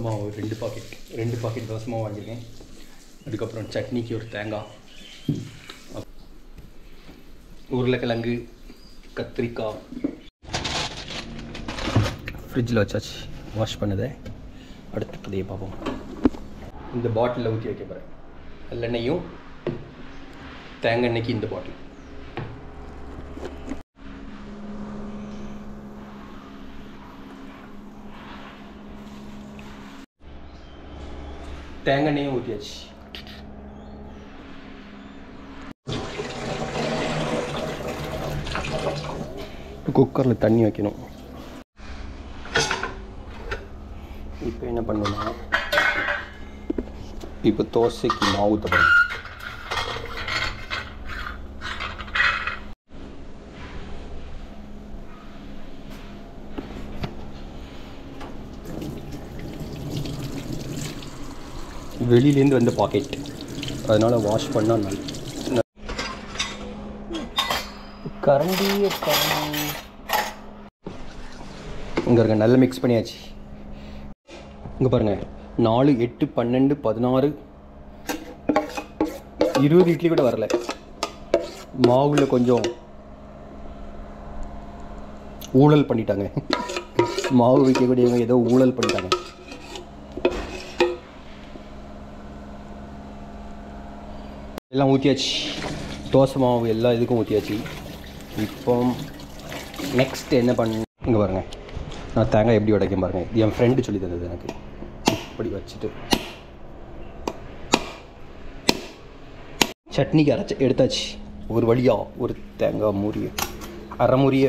மாவு ரெண்டு பாக்கெட் ரெண்டு பாக்கெட் தோசை மாவு வாங்கியிருக்கேன் அதுக்கப்புறம் சட்னிக்கு ஒரு தேங்காய் அப்~ உருளைக்கிழங்கு கத்திரிக்காய் ஃப்ரிட்ஜில் வச்சாச்சு வாஷ் பண்ணதை அடுத்து கதையை பார்ப்போம் இந்த பாட்டிலில் ஊற்றி வைக்க போகிறேன் நல்லெண்ணெயும் தேங்காய் எண்ணெய்க்கு இந்த பாட்டில் தேங்காய் எண்ணெயும் ஊற்றியாச்சு குக்கரில் தண்ணி வைக்கணும் இப்போ என்ன பண்ணணும்னா இப்போ தோசைக்கு மாவு ஊற்றப்படும் வெளியிலேருந்து வந்த பாக்கெட் அதனால் வாஷ் பண்ணால் நல்ல கரண்டிய கரண்டி இங்கே இருக்க நல்லா மிக்ஸ் பண்ணியாச்சு இங்கே பாருங்கள் நாலு எட்டு பன்னெண்டு பதினாறு இருபது இட்லி கூட வரல மாவுல கொஞ்சம் ஊழல் பண்ணிட்டாங்க மாவு வைக்கக்கூடியவங்க ஏதோ ஊழல் பண்ணிட்டாங்க எல்லாம் ஊற்றியாச்சு தோசை மாவு எல்லா இதுக்கும் ஊற்றியாச்சு இப்போ நெக்ஸ்ட் என்ன பண்ண இங்கே பாருங்கள் நான் தேங்காய் எப்படி உடைக்கும் பாருங்கள் இது என் ஃப்ரெண்டு சொல்லி தந்தது எனக்கு இப்படி வச்சுட்டு சட்னிக்கு அரைச்சி எடுத்தாச்சு ஒரு வழியா ஒரு தேங்காய் மூரிய அரை மூரிய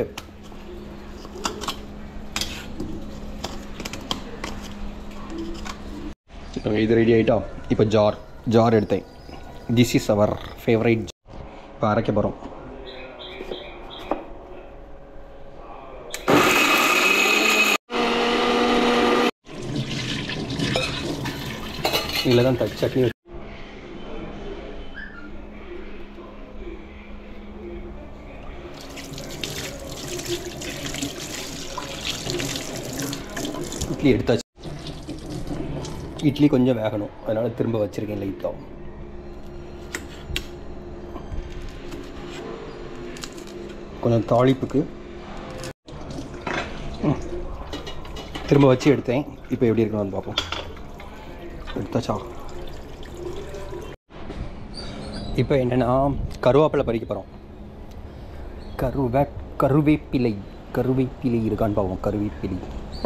இது ரெடி ஆகிட்டா இப்போ ஜார் ஜார் எடுத்தேன் திஸ் இஸ் அவர் ஃபேவரைட் இப்போ அரைக்க போகிறோம் இதில் தான் த- சட்னி வச்சு- இட்லி எடுத்தாச்சு இட்லி கொஞ்சம் வேகணும் அதனால் திரும்ப வச்சுருக்கேன் லைட்டாக கொஞ்சம் தாளிப்புக்கு ம். திரும்ப வச்சு எடுத்தேன் இப்போ எப்படி இருக்கணும்னு பார்ப்போம் எடுத்தாச்சா இப்போ என்னென்னா கருவேப்பிலை பறிக்க போகிறோம் கருவே கருவேப்பிலை கருவேப்பிலை இருக்கான்னு பார்ப்போம் கருவேப்பிலை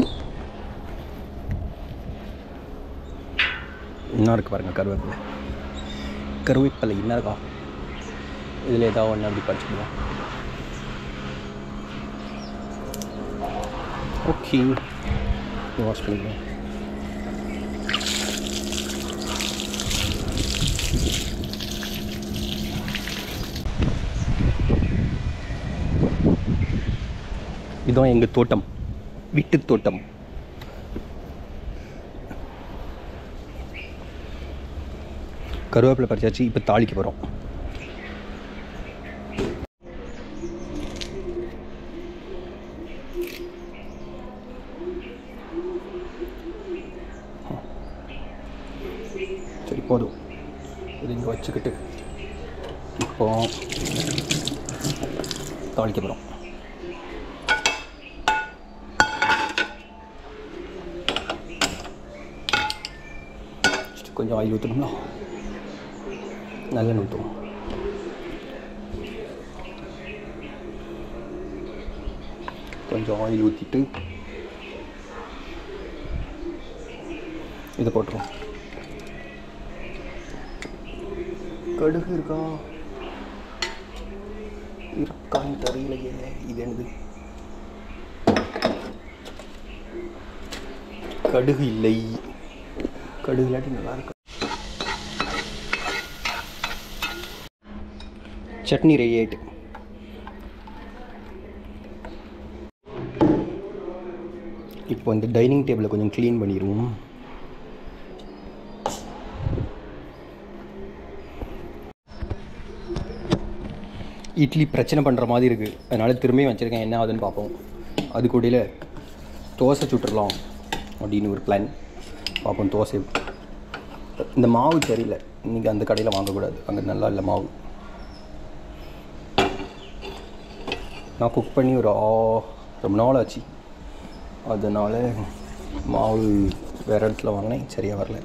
என்ன இருக்கு பாருங்க கருவேப்பிலை கருவேப்பிலை என்ன இருக்கா இதில் ஏதாவது ஒன்று அப்படி படிச்சுக்கலாம் ஓகே வாஷ் பண்ணிக்கலாம் இதுதான் எங்கள் தோட்டம் வீட்டு தோட்டம் கருவேப்பிலை பறிச்சாச்சு இப்போ தாளிக்க போகிறோம் சரி போதும் இது இங்கே வச்சுக்கிட்டு இப்போ தாளிக்க போகிறோம் கொஞ்சம் ஆயில் ஊற்றணும்னா நல்லெண்ணெய் ஊற்றுவோம் கொஞ்சம் ஆயில் ஊற்றிட்டு இதை போட்டுருவோம் கடுகு இருக்கா இருக்கான்னு தெரியலையே இது என்னது கடுகு இல்லை கடுகு இல்லாட்டி நல்லா இருக்கும் சட்னி ரெடி ஆயிட்டு இப்போ இந்த டைனிங் டேபிளை கொஞ்சம் க்ளீன் பண்ணிடுவோம் இட்லி பிரச்சனை பண்ணுற மாதிரி இருக்குது அதனால் திரும்பியும் வச்சுருக்கேன் என்ன ஆகுதுன்னு பார்ப்போம் அது கூடயில் தோசை சுட்டுடலாம் அப்படின்னு ஒரு பிளான் பார்ப்போம் தோசை இந்த மாவு சரியில்லை இன்றைக்கி அந்த கடையில் வாங்கக்கூடாது அங்கே நல்லா இல்லை மாவு நான் குக் பண்ணி ஒரு ஆ ரொம்ப நாள் ஆச்சு அதனால் மாவு வேறு இடத்துல வாங்கினேன் சரியாக வரல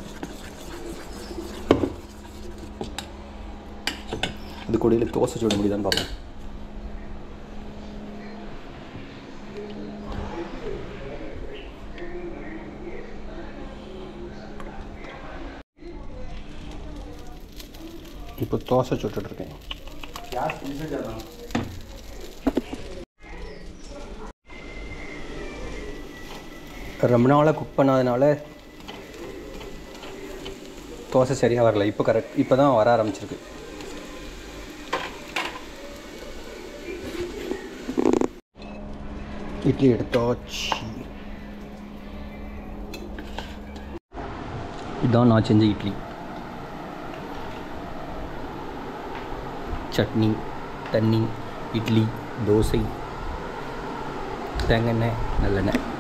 அது கூடையில் தோசை சுட முடியுதான்னு பார்ப்போம் இப்போ தோசை சுட்டுட்ருக்கேன் ரொம்ப நாளாக குக் பண்ணாதனால தோசை சரியாக வரல இப்போ கரெக்ட் இப்போ தான் வர ஆரம்பிச்சிருக்கு இட்லி எடுத்தாச்சு இதான் நான் செஞ்ச இட்லி சட்னி தண்ணி இட்லி தோசை தேங்காய் எண்ணெய் நல்லெண்ணெய்